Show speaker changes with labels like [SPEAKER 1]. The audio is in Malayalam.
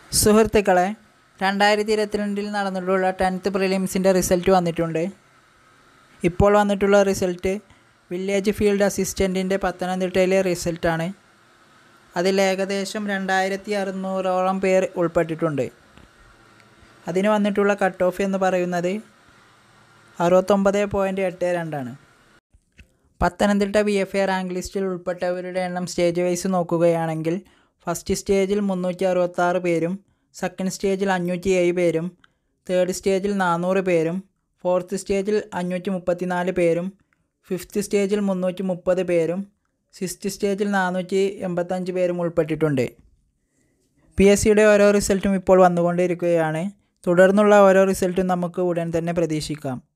[SPEAKER 1] സുഹൃത്തുക്കളെ രണ്ടായിരത്തി ഇരുപത്തിരണ്ടിൽ നടന്നിട്ടുള്ള ടെൻത്ത് പ്രിലിംസിൻ്റെ റിസൾട്ട് വന്നിട്ടുണ്ട് ഇപ്പോൾ വന്നിട്ടുള്ള റിസൾട്ട് വില്ലേജ് ഫീൽഡ് അസിസ്റ്റൻറ്റിൻ്റെ പത്തനംതിട്ടയിലെ റിസൾട്ടാണ് അതിൽ ഏകദേശം രണ്ടായിരത്തി അറുന്നൂറോളം പേർ ഉൾപ്പെട്ടിട്ടുണ്ട് അതിന് വന്നിട്ടുള്ള കട്ട് ഓഫ് എന്ന് പറയുന്നത് അറുപത്തൊമ്പത് പോയിൻറ്റ് എട്ട് രണ്ടാണ് Pathanamthitta B F A rank ലിസ്റ്റിൽ ഉൾപ്പെട്ടവരുടെ എണ്ണം സ്റ്റേജ് വൈസ് നോക്കുകയാണെങ്കിൽ ഫസ്റ്റ് സ്റ്റേജിൽ മുന്നൂറ്റി അറുപത്താറ് പേരും സെക്കൻഡ് സ്റ്റേജിൽ അഞ്ഞൂറ്റി ഏഴ് പേരും തേർഡ് സ്റ്റേജിൽ നാനൂറ് പേരും ഫോർത്ത് സ്റ്റേജിൽ അഞ്ഞൂറ്റി മുപ്പത്തിനാല് പേരും ഫിഫ്ത്ത് സ്റ്റേജിൽ മുന്നൂറ്റി മുപ്പത് പേരും സിക്സ്ത് സ്റ്റേജിൽ നാനൂറ്റി എൺപത്തഞ്ച് പേരും ഉൾപ്പെട്ടിട്ടുണ്ട് പി എസ് സിയുടെ ഓരോ റിസൾട്ടും ഇപ്പോൾ വന്നുകൊണ്ടിരിക്കുകയാണ് തുടർന്നുള്ള ഓരോ റിസൾട്ടും നമുക്ക് ഉടൻ തന്നെ പ്രതീക്ഷിക്കാം